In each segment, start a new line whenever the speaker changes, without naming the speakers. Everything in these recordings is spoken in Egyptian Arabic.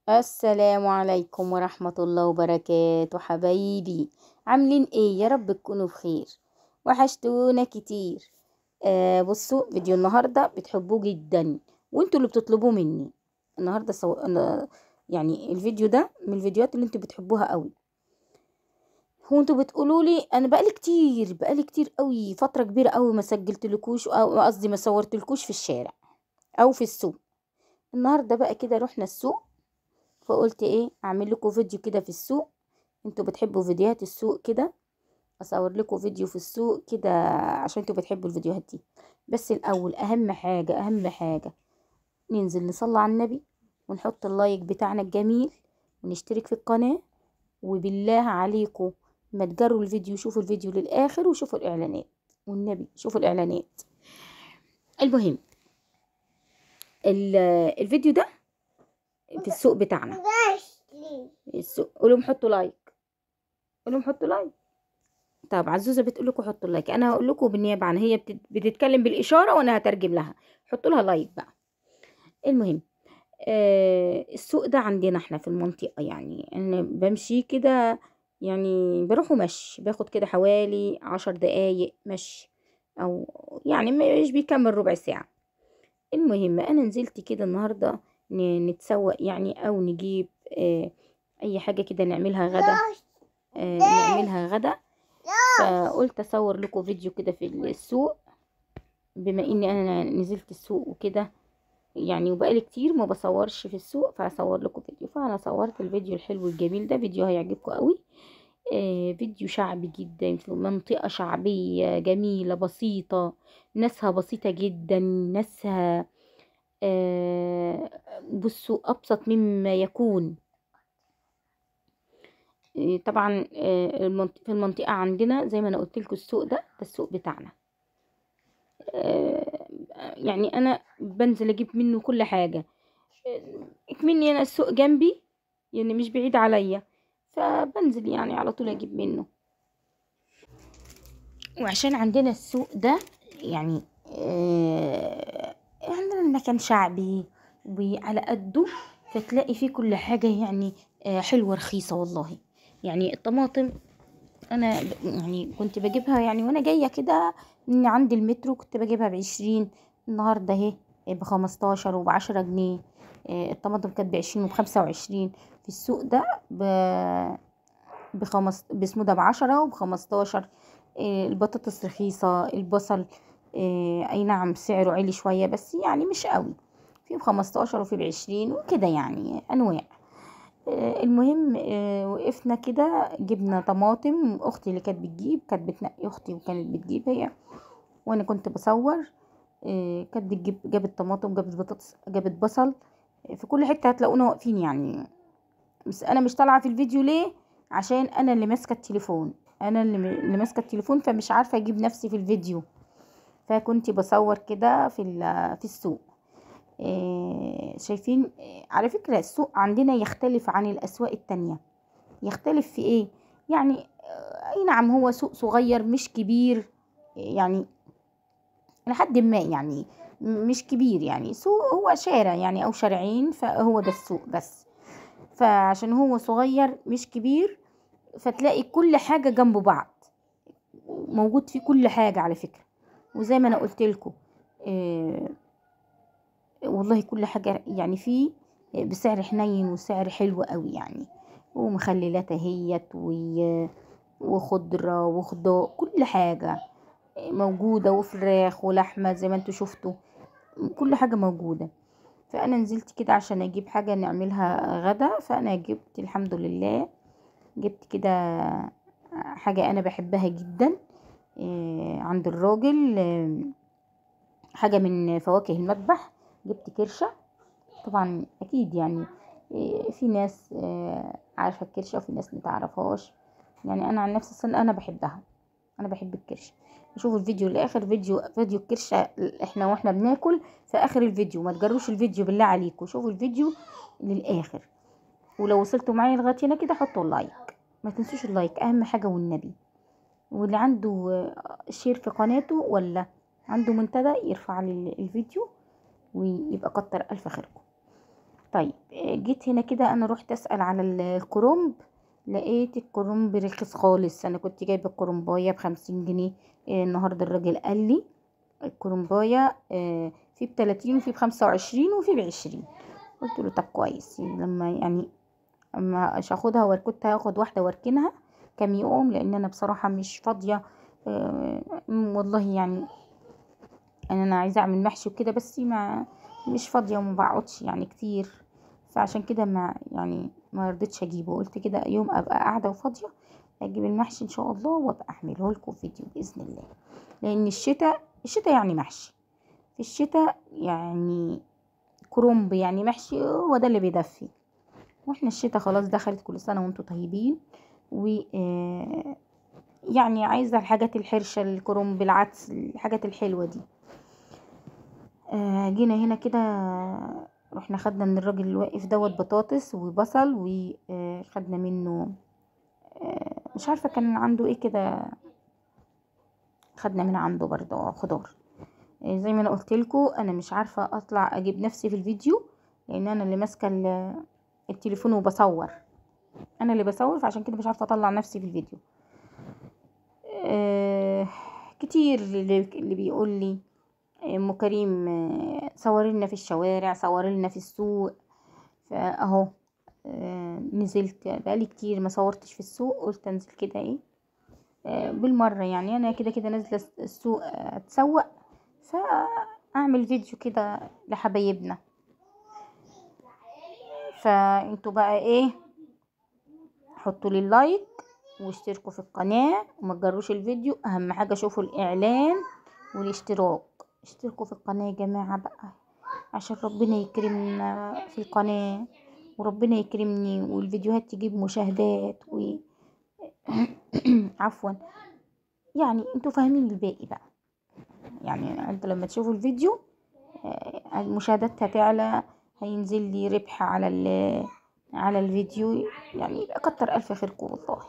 السلام عليكم ورحمة الله وبركاته حبايبي عاملين ايه يا رب تكونوا بخير وحشتونا كتير آه بصوا فيديو النهاردة بتحبوه جدا وانتوا اللي بتطلبوه مني النهاردة سو... أنا... يعني الفيديو ده من الفيديوهات اللي انتوا بتحبوها قوي هو انتوا بتقولوا لي انا بقالي كتير بقالي كتير قوي فترة كبيرة قوي ما سجلتلكوش او قصدي ما صورتلكوش في الشارع او في السوق النهارده بقى كده رحنا السوق فقلت ايه اعمل لكم فيديو كده في السوق انتوا بتحبوا فيديوهات السوق كده اصور لكم فيديو في السوق كده عشان انتوا بتحبوا الفيديوهات دي بس الاول اهم حاجة اهم حاجة ننزل نصلي على النبي ونحط اللايك بتاعنا الجميل ونشترك في القناة وبالله عليكم ما تجروا الفيديو شوفوا الفيديو للاخر وشوفوا الاعلانات والنبي شوفوا الاعلانات المهم الفيديو ده في السوق بتاعنا السوق قولهم حطوا لايك قولهم حطوا لايك طب عزوزه بتقول لكم حطوا لايك انا هقول لكم بالنيابه عنها هي بتتكلم بالاشاره وانا هترجم لها حطوا لها لايك بقى المهم آه السوق ده عندنا احنا في المنطقه يعني انا بمشي كده يعني بروح ومشي باخد كده حوالي عشر دقايق مشي او يعني مش بيكمل ربع ساعه المهم انا نزلت كده النهارده نتسوق يعني او نجيب آه اي حاجه كده نعملها غدا آه نعملها غدا فقلت اصور لكم فيديو كده في السوق بما اني انا نزلت السوق وكده يعني وبقالي كتير ما بصورش في السوق فهصور لكم فيديو فانا صورت الفيديو الحلو الجميل ده فيديو هيعجبكم قوي آه فيديو شعبي جدا في منطقة شعبية جميلة بسيطة ناسها بسيطة جدا ناسها آه بصوا أبسط مما يكون آه طبعا آه في المنطقة عندنا زي ما أنا قلت لكم السوق ده ده السوق بتاعنا يعني أنا بنزل أجيب منه كل حاجة مني أنا السوق جنبي يعني مش بعيد عليا فبنزل يعني على طول أجيب منه وعشان عندنا السوق ده يعني عندنا المكان شعبي وعلى قده فتلاقي فيه كل حاجة يعني حلوة رخيصة والله يعني الطماطم أنا يعني كنت بجيبها يعني وأنا جاية كده من عند المترو كنت بجيبها بعشرين النهاردة اهي بخمستاشر وبعشرة جنيه الطماطم كانت بعشرين وبخمسة وعشرين في السوق ده ب بخمس باسمه ده بعشرة وبخمستاشر البطاطس رخيصة البصل اي نعم سعره عالي شوية بس يعني مش قوي في بخمستاشر وفي بعشرين وكده يعني انواع المهم وقفنا كده جبنا طماطم اختي اللي كانت بتجيب كانت بتنقي اختي وكانت بتجيب هي وانا كنت بصور كانت بتجيب جابت طماطم جابت بطاطس جابت بصل في كل حته هتلاقونا واقفين يعني بس انا مش طالعه في الفيديو ليه عشان انا اللي ماسكه التليفون انا اللي, اللي ماسكه التليفون فمش عارفه اجيب نفسي في الفيديو فكنت بصور كده في في السوق إيه شايفين إيه على فكره السوق عندنا يختلف عن الاسواق التانية يختلف في ايه يعني اي نعم هو سوق صغير مش كبير يعني لحد ما يعني مش كبير يعني سوق هو شارع يعني او شارعين فهو ده السوق بس فعشان هو صغير مش كبير فتلاقي كل حاجة جنب بعض موجود فيه كل حاجة على فكرة وزي ما انا قلت لكم إيه والله كل حاجة يعني فيه بسعر حنين وسعر حلو قوي يعني ومخللات اهيت وخضرة وخضار كل حاجة موجودة وفراخ ولحمة زي ما انتوا شفتوا كل حاجة موجودة فانا نزلت كده عشان اجيب حاجة نعملها غدا فانا جبت الحمد لله جبت كده حاجة انا بحبها جدا عند الراجل حاجة من فواكه المذبح جبت كرشة طبعا اكيد يعني في ناس عارفة الكرشة وفي ناس متعرفهاش يعني انا عن نفسي انا بحبها انا بحب الكرشه شوفوا الفيديو لاخر فيديو فيديو الكرشه احنا واحنا بناكل في اخر الفيديو ما تجروش الفيديو بالله عليكم شوفوا الفيديو للاخر ولو وصلتوا معايا لغايه هنا كده حطوا اللايك ما تنسوش اللايك اهم حاجه والنبي واللي عنده شير في قناته ولا عنده منتدى يرفع لي الفيديو ويبقى كتر الف خيركم طيب آه، جيت هنا كده انا رحت اسال على ال- الكرنب لقيت الكرنب رخيص خالص انا كنت جايبه الكرنبايه بخمسين جنيه آه، النهارده الراجل قال لي الكرنبايه آه، في بتلاتين وفي بخمسة وعشرين وفي بعشرين قلت له طب كويس لما يعني اما مش هاخدها ور- كنت هاخد واحده واركنها كام يوم لان انا بصراحه مش فاضيه آه، والله يعني انا انا عايزه اعمل محشي وكده بس ما مش فاضيه وما بقعدش يعني كتير فعشان كده ما يعني ما رضيتش اجيبه قلت كده يوم ابقى قاعده وفاضيه اجيب المحشي ان شاء الله وابقى اعمله لكم فيديو باذن الله لان الشتاء الشتاء يعني محشي في الشتاء يعني كرنب يعني محشي هو ده اللي بيدفي واحنا الشتاء خلاص دخلت كل سنه وانتم طيبين و آه، يعني عايزه الحاجات الحرشه الكرنب العدس الحاجات الحلوه دي آه، جينا هنا كده رحنا خدنا من الراجل اللي واقف دوت بطاطس وبصل وخدنا منه آه، مش عارفه كان عنده ايه كده خدنا من عنده برضه خضار آه، زي ما انا قلت لكم انا مش عارفه اطلع اجيب نفسي في الفيديو لان انا اللي ماسكه ال- التليفون وبصور انا اللي بصور فعشان كده مش عارفه اطلع نفسي في الفيديو آه، كتير اللي اللي بيقول لي ام كريم آه، صوري لنا في الشوارع صوري لنا في السوق فاهو آه، نزلت بقالي كتير ما صورتش في السوق قلت انزل كده ايه آه، بالمره يعني انا كده كده نازله السوق آه، اتسوق فاعمل فيديو كده لحبايبنا فانتوا بقى ايه حطوا لي اللايك واشتركوا في القناه وما تجروش الفيديو اهم حاجه شوفوا الاعلان والاشتراك اشتركوا في القناه يا جماعه بقى عشان ربنا يكرمنا في القناه وربنا يكرمني والفيديوهات تجيب مشاهدات و عفوا يعني انتوا فاهمين الباقي بقى يعني انتوا لما تشوفوا الفيديو آه، المشاهدات هتعلى هينزل لي ربح على ال على الفيديو يعني يبقى كتر الف خيركم والله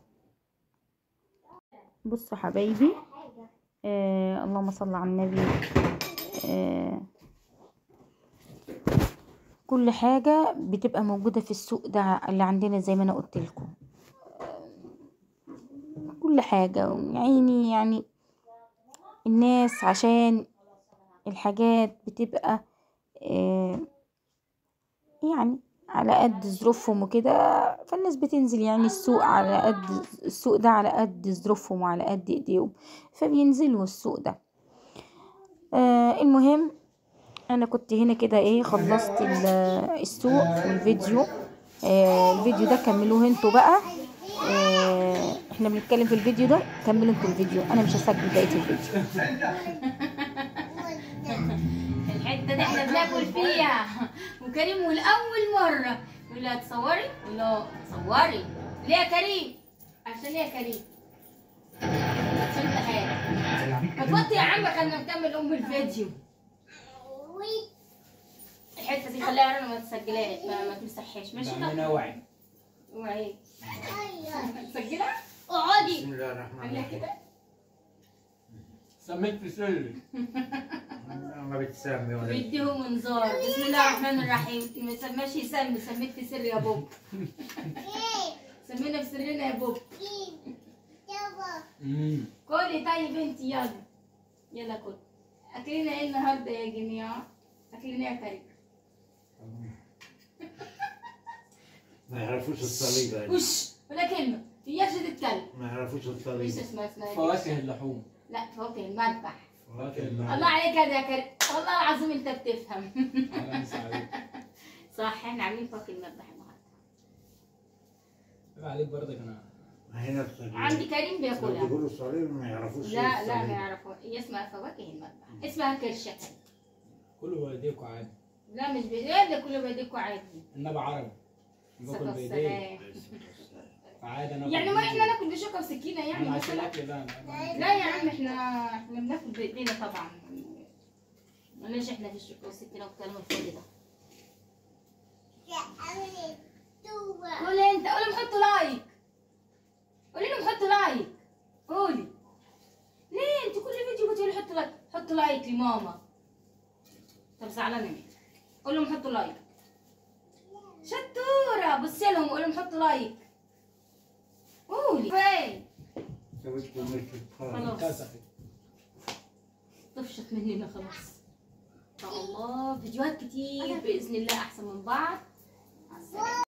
بصوا حبايبي آه اللهم صل على النبي آه كل حاجة بتبقى موجودة في السوق ده اللي عندنا زي ما انا قلت لكم كل حاجة يعني يعني الناس عشان الحاجات بتبقى آه يعني على قد ظروفهم وكده فالناس بتنزل يعني السوق على قد السوق ده على قد ظروفهم وعلى قد ايديهم فبينزلوا السوق ده آه المهم انا كنت هنا كده ايه خلصت ال- السوق والفيديو آه الفيديو ده كملوه انتوا بقى آه احنا بنتكلم في الفيديو ده كملوا انتوا الفيديو انا مش هسجل بقيه الفيديو
الحته دي احنا بناكل فيها وكريم والاول مره يقول لها تصوري يقول له صوري ليه يا كريم عشان ليه يا كريم عشان انت حاجه ما توطي يا عم خلينا نكمل ام الفيديو الحته دي خليها انا ما تسجلهاش ما, ما تمسحهاش ماشي
بعملها وعي
اوعي تسجلها اقعدي
بسم الله الرحمن
خليها
الرحيم
كده
سميت في سري ما بتسمي ولا
بيديهم انذار بسم الله الرحمن الرحيم ما سماش يسمي سميت في سر يا بوب سمينا في سرنا يا بوب
امم
كلي طيب انت يلا يلا كل اكلنا ايه النهارده يا جماعه اكلنا ايه يا كريم
ما يعرفوش الصليب يعني.
وش ولا كلمه اياكش تتكلم
ما يعرفوش
ايش
الصليب
اسمها اسمها إيه؟
فواكه اللحوم
لا فوق المذبح
فواكه
الله
الماء.
عليك هذا يا كريم والله العظيم انت بتفهم
الله يمسي عليك
صح احنا عاملين فوق المذبح النهارده
عيب عليك برضك انا
ما هنا الصليب
عندي كريم
لو
بياكلها
بيقولوا الصليب ما يعرفوش
لا
إيه
لا ما
الصليب.
يعرفوا هي اسمها فواكه المذبح اسمها كرشه
كله بايديكوا عادي
لا مش بايديك ده كله بايديكوا عادي
النبي عربي باكل
صفا
بايديه
السلام
فعادي انا
يعني
باكل
ما احنا
بإيدي.
ناكل بشوكه وسكينه يعني
انا عشان
مثلا
الاكل ده أنا-
لا يا عم احنا احنا بناكل بايدينا طبعا مالناش احنا في الشوكه والسكينه والكلام الفاضي ده قول انت قول لهم حطوا لايك قولي لهم حطوا لايك قولي ليه انت كل فيديو بتقولي حطوا لايك حطوا لايك لماما طب زعلانه منك قول لهم حطوا لايك وقول لهم حطوا لايك قولي فين
سويت مشي
خلاص طفشت مننا خلاص ان شاء الله فيديوهات كتير باذن الله احسن من بعض مع السلامه